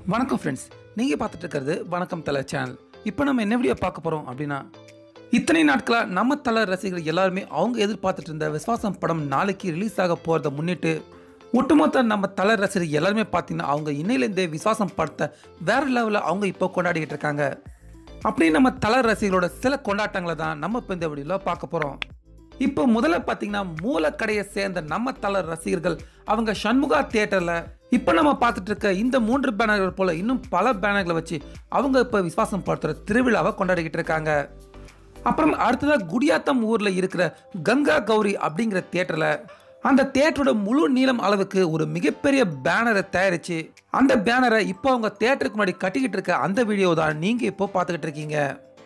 வணக்கம் ஃப்ரெண்ட்ஸ் நீங்கள் பார்த்துட்டு இருக்கிறது வணக்கம் தலை சேனல் இப்போ நம்ம என்ன வீடியோ பார்க்க போகிறோம் அப்படின்னா இத்தனை நாட்களாக நம்ம தலை ரசிகர்கள் எல்லாருமே அவங்க எதிர்பார்த்துட்டு இருந்த விஸ்வாசம் படம் நாளைக்கு ரிலீஸ் ஆக போகிறத முன்னிட்டு ஒட்டுமொத்த நம்ம தலை ரசிகர்கள் எல்லாருமே பார்த்தீங்கன்னா அவங்க இன்னையிலேருந்தே விஸ்வாசம் படத்தை வேற லெவலில் அவங்க இப்போ கொண்டாடிக்கிட்டு இருக்காங்க அப்படி நம்ம தலை ரசிகர்களோட சில கொண்டாட்டங்களை தான் நம்ம இப்போ இந்த வீடியோவில் பார்க்க போகிறோம் இப்போ முதல்ல பார்த்தீங்கன்னா மூலக்கடையை சேர்ந்த நம்ம தலர் ரசிகர்கள் அவங்க சண்முகா தியேட்டரில் இப்போ நம்ம பார்த்துட்டு இருக்க இந்த மூன்று பேனர்கள் போல இன்னும் பல பேனர்களை வச்சு அவங்க இப்போ விஸ்வாசம் படுத்துற திருவிழாவை கொண்டாடிக்கிட்டு இருக்காங்க அப்புறம் அடுத்ததாக குடியாத்தம் ஊரில் இருக்கிற கங்கா கௌரி அப்படிங்கிற தியேட்டரில் அந்த தியேட்டரோட முழு நீளம் அளவுக்கு ஒரு மிகப்பெரிய பேனரை தயாரித்து அந்த பேனரை இப்போ அவங்க தியேட்டருக்கு முன்னாடி கட்டிக்கிட்டு இருக்க அந்த வீடியோ தான் நீங்கள் இப்போ பார்த்துக்கிட்டு இருக்கீங்க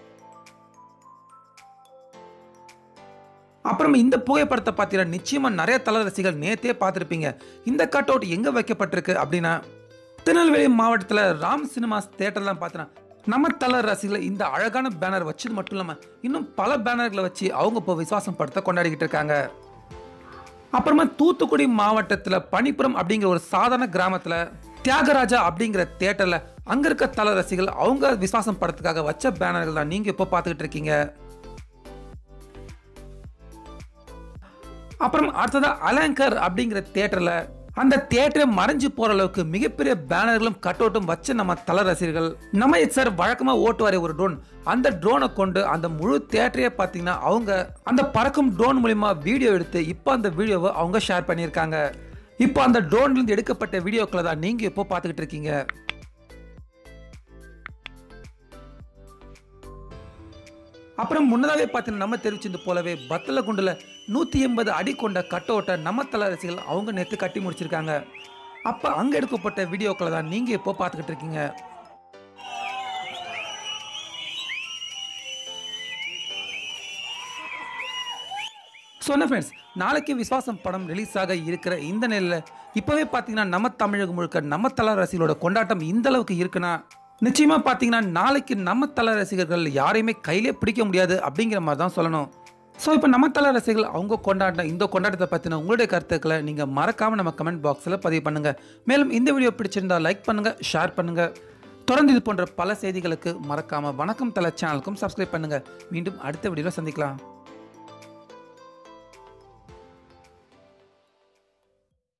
அப்புறம் இந்த புகைப்படத்தை பார்த்தீங்கன்னா நிச்சயமா நிறைய தல ரசிகர்கள் நேத்தே பார்த்துருப்பீங்க இந்த கட் அவுட் எங்க வைக்கப்பட்டிருக்கு அப்படின்னா திருநெல்வேலி மாவட்டத்தில் ராம் சினிமாஸ் தேட்டர்லாம் பார்த்தீங்கன்னா நம்ம தல ரசிகர்கள் இந்த அழகான பேனர் வச்சது மட்டும் இல்லாமல் இன்னும் பல பேனர்களை வச்சு அவங்க இப்போ விசுவாசம் படத்தை கொண்டாடிக்கிட்டு இருக்காங்க அப்புறமா தூத்துக்குடி மாவட்டத்தில் பனிப்புரம் அப்படிங்கிற ஒரு சாதாரண கிராமத்தில் தியாகராஜா அப்படிங்கிற தேட்டரில் அங்கே இருக்க தல ரசிகர்கள் அவங்க விசுவாசம் படத்துக்காக வச்ச பேனர்கள் தான் நீங்கள் இப்போ பார்த்துக்கிட்டு இருக்கீங்க அப்புறம் அடுத்ததா அலங்கர் அப்படிங்கிற தியேட்டர்ல அந்த தியேட்டரை மறைஞ்சு போற அளவுக்கு மிகப்பெரிய பேனர்களும் கட் அவுட்டும் வச்ச நம்ம தல ரசிகர்கள் நம்ம சார் வழக்கமா ஓட்டுவாரே ஒரு ட்ரோன் அந்த ட்ரோனை கொண்டு அந்த முழு தியேட்டரையே பார்த்தீங்கன்னா அவங்க அந்த பறக்கும் ட்ரோன் மூலியமா வீடியோ எடுத்து இப்போ அந்த வீடியோவை அவங்க ஷேர் பண்ணியிருக்காங்க இப்போ அந்த ட்ரோன்ல இருந்து எடுக்கப்பட்ட வீடியோக்களை தான் நீங்க இப்போ பார்த்துக்கிட்டு இருக்கீங்க அப்புறம் முன்னதாகவே பார்த்தீங்கன்னா நம்ம தெரிவிச்சது போலவே பத்தல குண்டுல நூற்றி எண்பது அடி கொண்ட கட்டோட்டை நம்ம தல ரசிகர்கள் அவங்க நேற்று கட்டி முடிச்சிருக்காங்க அப்போ அங்கே எடுக்கப்பட்ட வீடியோக்களை தான் நீங்கள் இப்போ பார்த்துக்கிட்டு இருக்கீங்க ஸோ என்ன ஃப்ரெண்ட்ஸ் நாளைக்கு விஸ்வாசம் படம் ரிலீஸ் ஆக இருக்கிற இந்த நிலையில் இப்போவே பார்த்தீங்கன்னா நம்ம தமிழகம் முழுக்க நம்ம தல ரசிகளோட கொண்டாட்டம் இந்த அளவுக்கு இருக்குன்னா நிச்சயமா பார்த்தீங்கன்னா நாளைக்கு நம்ம தல ரசிகர்கள் யாரையுமே கையிலே பிடிக்க முடியாது அப்படிங்கிற மாதிரி தான் சொல்லணும் ஸோ இப்போ நம்ம தல ரசிகர்கள் அவங்க கொண்டாட்ட இந்த கொண்டாட்டத்தை பற்றின உங்களுடைய கருத்துக்களை நீங்கள் மறக்காமல் நம்ம கமெண்ட் பாக்ஸில் பதிவு பண்ணுங்கள் மேலும் இந்த வீடியோ பிடிச்சிருந்தா லைக் பண்ணுங்கள் ஷேர் பண்ணுங்கள் தொடர்ந்து இது போன்ற பல செய்திகளுக்கு மறக்காமல் வணக்கம் தலை சேனலுக்கும் சப்ஸ்கிரைப் பண்ணுங்கள் மீண்டும் அடுத்த வீடியோவில் சந்திக்கலாம்